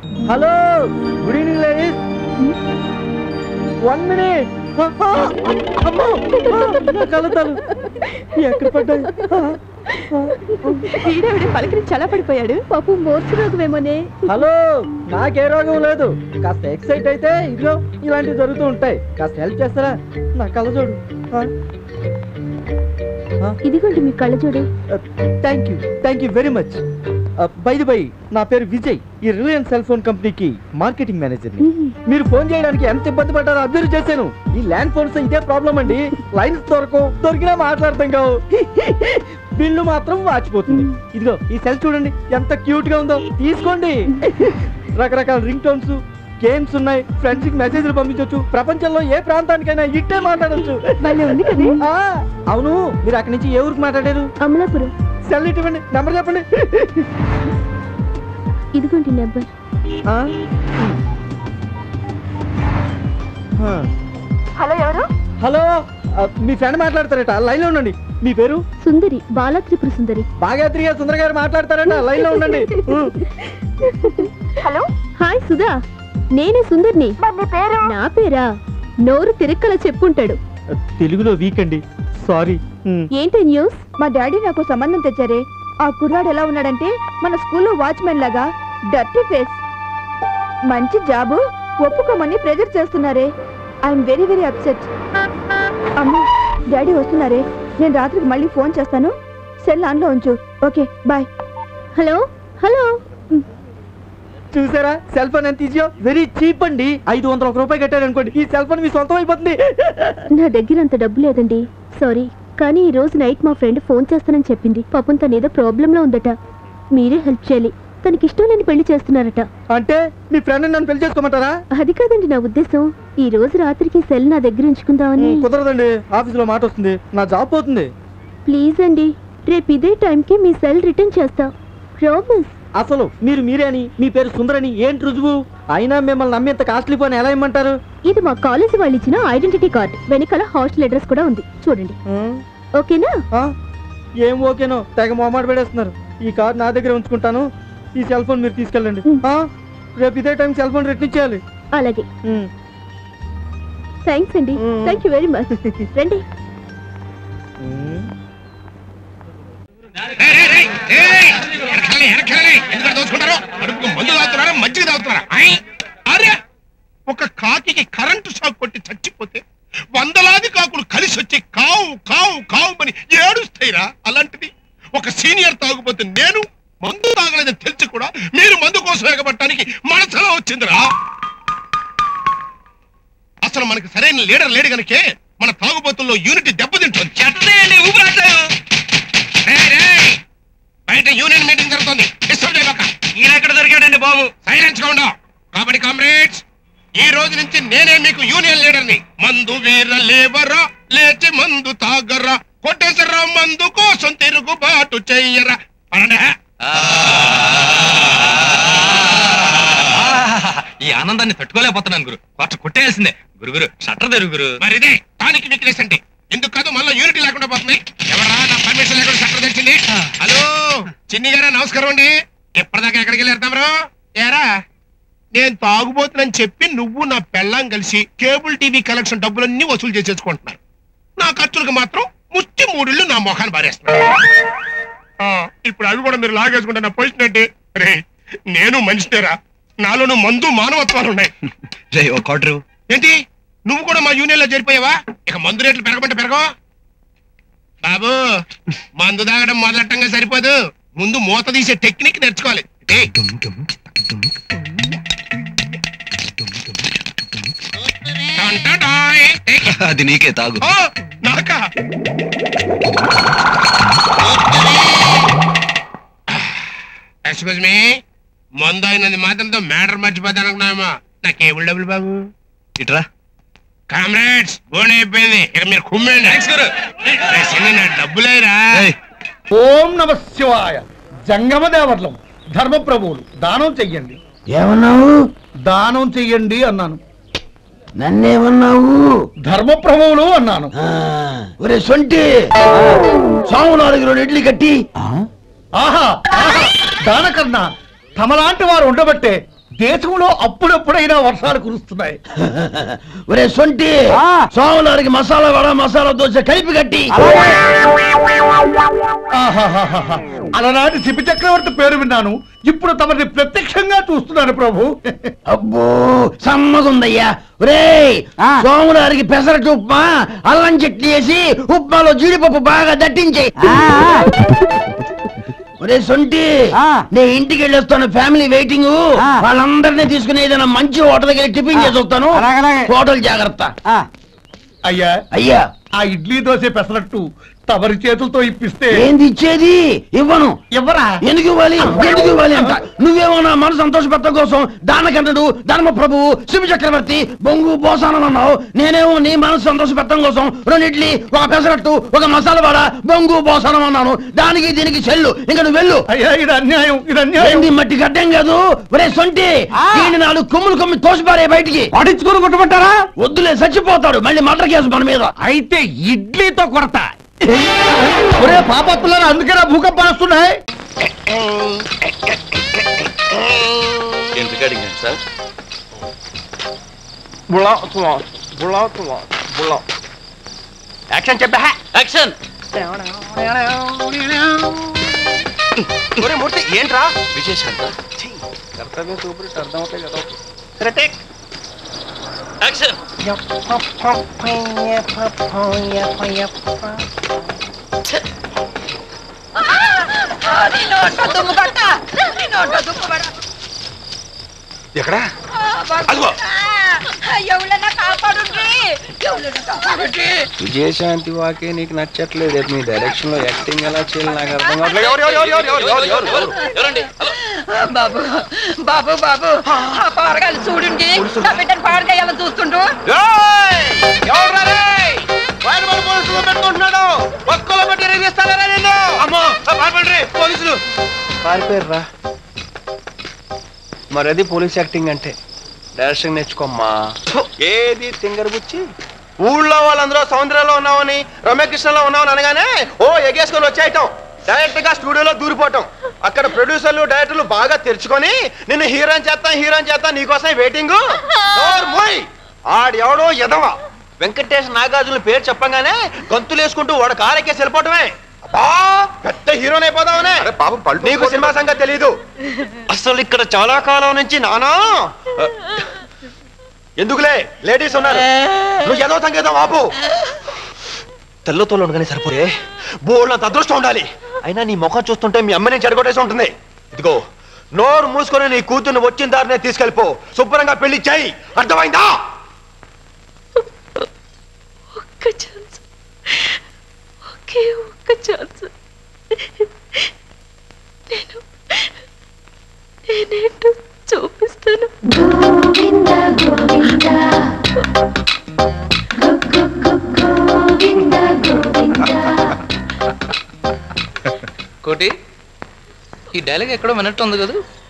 Hello good evening ladies one minute అమ్మో నా కళ్ళతాలు ఎక్కడ పడ్డాయి వీడేవిడే పలకరించి చాలా పడిపోయాడు పాపం మోర్చు రోగమేమోనే హలో నాకే రోగం లేదు కాస్త ఎక్సైట్ అయితే ఇదిగో ఇలాంటివి జరుగుతూ ఉంటాయి కాస్త హెల్ప్ చేస్తారా నా కళ్ళ చూడు ఇదిగోండి మీ కళ్ళజోడు thank you thank you very much bye bye నా పేరు విజయ్ ఈ రిలయన్స్ సెల్ ఫోన్ కంపెనీకి మార్కెటింగ్ మేనేజర్ మీరు ఫోన్ చేయడానికి ఎంత ఇబ్బంది పడ్డారో అబ్జర్వ్ చేశాను ఈ ల్యాండ్ ఫోన్స్ ఇదే ప్రాబ్లం అండి లైన్స్ దొరకవు దొరికినా మాట్లాడతాం కావు బిల్లు మాత్రం వాచిపోతుంది ఇదిగో ఈ సెల్ చూడండి ఎంత క్యూట్ గా ఉందో తీసుకోండి రకరకాల రింగ్ టోన్స్ గేమ్స్ ఉన్నాయి ఫ్రెండ్స్ కి మెసేజ్లు పంపించవచ్చు ప్రపంచంలో ఏ ప్రాంతానికైనా ఇట్టే మాట్లాడొచ్చు భలే ఉంది కదే ఆ, అవును మీరు అక్కడి నుంచి ఏ ఊరికి మాట్లాడారు అమలాపురం సెల్ ఇవ్వండి నెంబర్ చెప్పండి ఇదిగోండి నెంబర్ ఆ? ఆ. హలో ఎవరు హలో ఆ, మీ ఫ్రెండ్ మాట్లాడతారట లైన్ లో ఉండండి మీ పేరు సుందరి బాలా త్రిపుర సుందరి భాగాత్రి గారు సుందర గారు మాట్లాడతారట లైన్ లో ఉండండి ఉం. హలో హాయ్ సుధా నేనే సుందర్ని నా పేరా నోరు తిరక్కల చెప్పుంటాడు తెలుగులో వీక్ అండి సారీ ఏంటి న్యూస్ మా డాడీ నాకు సంబంధం తెచ్చారే ఆ కుర్రాడు ఎలా ఉన్నాడంటే మన స్కూల్లో వాచ్మెన్ లాగా డర్టీ ఫేస్ మంచి జాబు ఒప్పుకోమని ప్రెజర్ చేస్తున్నారే ఐఎమ్ వెరీ వెరీ అప్సెట్ అమ్మో డాడీ వస్తున్నారే నేను రాత్రికి మళ్ళీ ఫోన్ చేస్తాను సెల్ ఆన్లో ఉంచు ఓకే బాయ్ హలో హలో చూసారా సెల్ ఫోన్ ఎంత ఈజీయో వెరీ చీప్ అండి ఐదు వందల ఒక రూపాయి కట్టారు అనుకోండి ఈ సెల్ ఫోన్ మీ సొంతం అయిపోతుంది నా దగ్గర అంత డబ్బు లేదండి సారీ కానీ ఈ రోజు నైట్ మా ఫ్రెండ్ ఫోన్ చేస్తానని చెప్పింది పాపం తను ఏదో ప్రాబ్లంలో ఉందట మీరే హెల్ప్ చేయాలి తనకి ఇష్టం లేని పెళ్లి చేస్తున్నారట అంటే మీ ఫ్రెండ్ నన్ను పెళ్లి చేసుకోమంటారా అది కాదండి నా ఉద్దేశం ఈ రోజు రాత్రికి సెల్ నా దగ్గర ఉంచుకుందామని ఉం, కుదరదండి ఆఫీస్ లో మాట వస్తుంది నా జాబ్ పోతుంది ప్లీజ్ అండి రేపు ఇదే టైంకి మీ సెల్ రిటర్న్ చేస్తా ప్రామిస్ అసలు మీరు మీరే అని మీ పేరు సుందరని ఏంటి రుజువు అయినా మిమ్మల్ని నమ్మేంత కాస్ట్లీ ఫోన్ ఎలా ఇమ్మంటారు ఇది మా కాలేజీ వాళ్ళు ఇచ్చిన ఐడెంటిటీ కార్డ్ వెనకాల హాస్టల్ అడ్రస్ కూడా ఉంది చూడండి ఉం? ఓకేనా ఆ? ఏం ఓకేనో తెగ మొహమాట పెడేస్తున్నారు ఈ కార్ నా దగ్గర ఉంచుకుంటాను ఈ సెల్ ఫోన్ మీరు తీసుకెళ్ళండి ఉం. ఆ? రేపు ఇదే టైం సెల్ ఫోన్ రిటర్న్ ఇచ్చేయాలి అలాగే ఉం. థ్యాంక్స్ అండి మ్మ్. థ్యాంక్ యూ వెరీ మచ్ రండి ఉం. వెనకాలే, వెనకాలే. ఎందుకంటే దోచుకుంటారు అడుపుకు మందు తాగుతున్నారా మజ్జిగ తాగుతున్నారా ఐ! అరే ఒక కాకి కరెంటు షాక్ కొట్టి చచ్చిపోతే వందలాది కాకులు కలిసి వచ్చి కావు కావు కావు అని ఏడుస్తాయిరా అలాంటిది ఒక సీనియర్ తాగుపోతే నేను మందు తాగలేదని తెలిసి కూడా మీరు మందు కోసం ఎగబట్టడానికి మనసులో వచ్చిందిరా అసలు మనకి సరైన లీడర్ లేడు గనకే మన తాగుబోతుల్లో యూనిటీ దెబ్బతింటుంది చెత్త ఊపిరాట్లేదు రేయ్, రేయ్! బయట యూనియన్ మీటింగ్ జరుగుతుంది డిస్టర్బ్ చేయబాక ఈయన ఎక్కడ దొరికాడండి బాబు సైలెన్స్ గా ఉండవు కాబట్టి కామ్రేడ్స్ ఈ రోజు నుంచి నేనే మీకు యూనియన్ లీడర్ ని మందు వీర లేవరా లేచి మందు తాగరా కొట్టేసరా మందు కోసం తిరుగుబాటు చెయ్యరా అనండి ఈ ఆనందాన్ని తట్టుకోలేకపోతున్నాను గురు కొట్ట కొట్టేయాల్సిందే గురుగురు షట్టర్ తెరు గురు మరి ఇదే టానిక్ వీక్నెస్ అంటే ఎందుకు కాదు మళ్ళీ యూనిటీ లేకుండా పోతుంది ఎవరా నా పర్మిషన్ లేకుండా చట్టం తెచ్చింది హలో చిన్ని గారా నమస్కారం అండి ఎప్పటిదాకా ఎక్కడికి వెళ్ళారు తమరు ఏరా నేను తాగుబోతునని చెప్పి నువ్వు నా పెళ్ళాం కలిసి కేబుల్ టీవీ కలెక్షన్ డబ్బులన్నీ వసూలు చేసేసుకుంటున్నారు నా ఖర్చులకు మాత్రం ముచ్చి మూడిళ్ళు నా మొఖాన్ని పారేస్తున్నారు ఆ, ఇప్పుడు అవి కూడా మీరు లాగేసుకుంటే నా పొజిషన్ ఏంటి రే నేను మనిషినేరా నాలోను మందు మానవత్వాలు ఉన్నాయి రే ఒక క్వార్టర్ ఏంటి నువ్వు కూడా మా యూనియన్ లో చేరిపోయావా ఇక మందు రేట్లు పెరగమంటే పెరగవు బాబు మందు తాగడం మొదలట్టంగా సరిపోదు ముందు మూత తీసే టెక్నిక్ నేర్చుకోవాలి ఏయ్, టంటడాయ్. ఏయ్, అది నీకే తాగు ఓ, నాకా ఎక్స్క్యూజ్ మీ మందు అయినది మాత్రంతో మ్యాటర్ మర్చిపోతాను అనుకున్నామా నా కేబుల్ డబ్బులు బాబు ఇట్రా కామ్రేడ్స్ బోన్ అయిపోయింది ఇక మీరు కుమ్మండి రేయ్, చిన్ని, నా డబ్బులేరా ఏయ్, ఓం నమ శివాయ జంగమ దేవర్లం ధర్మప్రభువులు దానం చెయ్యండి ఏమన్నావు దానం చెయ్యండి అన్నాను నన్నేమన్నావు ధర్మప్రభువులు అన్నాను ఆ, ఒరే సొంటి సాము నాలుగు రెండు ఇడ్లీ కట్టి ఆహా ఆహా దానకన్నా తమలాంటి వారు ఉండబట్టే దేశంలో అప్పుడప్పుడైనా వర్షాలు కురుస్తున్నాయి ఒరే సొంటి సోమవారికి మసాలా వడ మసాలా దోశ కలిపి కట్టి ఆహాహాహాహా. అలనాటి శిపి చక్రవర్తి పేరు విన్నాను ఇప్పుడు తమని ప్రత్యక్షంగా చూస్తున్నాను ప్రభు అబ్బో సమ్మగుందయ్యా ఒరేయ్ సోమవారికి పెసరట్టు ఉప్మా అల్లం చట్నీ వేసి ఉప్మాలో జీడిపప్పు బాగా దట్టించే ఒరే సొంటి నే ఇంటికి వెళ్ళొస్తాను ఫ్యామిలీ వెయిటింగ్ వాళ్ళందరినీ తీసుకుని ఏదైనా మంచి హోటల్ దగ్గర టిఫిన్ చేసి వస్తాను హోటల్ జాగ్రత్త అయ్యా అయ్యా ఆ ఇడ్లీ దోశ పెసరట్టు తమరి చేతులతో ఇప్పిస్తే ఏంది ఇచ్చేది ఇవ్వను ఎవరా ఎందుకు ఇవ్వాలి ఎందుకు ఇవ్వాలి అంట నువ్వేమన్నా మన సంతోషపెట్టడం కోసం దానకంటుడు ధర్మ ప్రభువు శివ చక్రవర్తి బొంగు బోసానం అన్నావు నేనేమో నీ మనసు సంతోషపెట్టడం కోసం రెండు ఇడ్లీ ఒక పెసరట్టు ఒక మసాలా వడ బొంగు బోసానం అన్నాను దానికి దీనికి చెల్లు ఇంకా నువ్వు వెళ్ళు అయ్యా ఇది అన్యాయం ఇది అన్యాయం ఏంది మట్టి గడ్డం కాదు ఒరే సొంటి దీన్ని నాలుగు కొమ్ములు కొమ్మి తోసిపారే బయటికి పడించుకుని కొట్టమంటారా వద్దులే చచ్చిపోతాడు మళ్ళీ మటర్ కేసు మన మీద అయితే ఇడ్లీతో కొరత ఒరే పాపత్తులారా అందుకేనా భూకంపాలు వస్తున్నాయి ఎందుకు అడిగాను సార్ యాక్షన్ చెప్పా యాక్షన్ ఒరే మూర్తి ఏంట్రా విశేషాంత కర్తవ్యం సూపర్ అర్థం అవుతాయి కదా సరే టేక్ యాక్షన్ ఎక్కడ అదిగో విజయశాంతి వాకే నీకు నచ్చట్లేదు రేపు మీ డైరెక్షన్ లో యాక్టింగ్ ఎలా చేయాలి నాకు అర్థం కావట్లేదు ఎవరు, ఎవరు, ఎవరు, ఎవరు, ఎవరు, ఎవరు, ఎవరు, ఎవరు? ఎవరండి బాబు బాబు బాబు ఆ పారగాలు చూడండి నా బిడ్డను పారగాయాలని చూస్తుండు ఏయ్! ఎవర్రా రేయ్? వాయిదపడి పోలీసులు పెట్టుకుంటున్నాడు ఒక్కలో పెట్టి రిగిస్తారా నిన్ను అమ్మో పారిపోండి పోలీసులు పారిపోయారా మరి అది పోలీస్ యాక్టింగ్ అంటే డైరెక్షన్ నేర్చుకోమ్మా ఏది తింగర్ బుచ్చి ఊళ్ళో వాళ్ళందరూ సౌందర్యంలో ఉన్నామని రమ్యకృష్ణలో ఉన్నామని అనగానే ఓ ఎగేసుకొని వచ్చేయటం డైరెక్ట్ గా స్టూడియోలో దూరిపోవటం అక్కడ ప్రొడ్యూసర్లు డైరెక్టర్లు బాగా తెరుచుకొని నిన్ను హీరోయిన్ చేస్తాం హీరోయిన్ చేస్తాం నీకోసం వెయిటింగ్ ఆడెవడో ఎదవ వెంకటేష్ నాగార్జున పేరు చెప్పగానే గంతులు వేసుకుంటూ వాడు కారెక్కేసి వెళ్ళిపోవటమే అబ్బా పెద్ద హీరోని అయిపోదామనే నీకు సినిమా సంగతి తెలీదు అసలు ఇక్కడ చాలా కాలం నుంచి నానా ఎందుకులే లేడీస్ ఉన్నారు నువ్వు ఏదో సంగీతం ఆపు తెల్లతోలు ఉండగానే సరిపోయే బోళ్ళంత అదృష్టం ఉండాలి అయినా నీ ముఖం చూస్తుంటే మీ అమ్మని చెడగొట్టేసి ఉంటుంది ఇదిగో నోరు మూసుకొని నీ కూతుర్ని వచ్చిన దారినే తీసుకెళ్ళిపో శుభ్రంగా పెళ్లి చేయి అర్థమైందా ఒక్క ఛాన్స్ ఒకే ఒక్క ఛాన్స్ నేను నేనేంటో చూపిస్తాను కోటి ఈ డైలాగ్ ఎక్కడో వినట్టు ఉంది కదా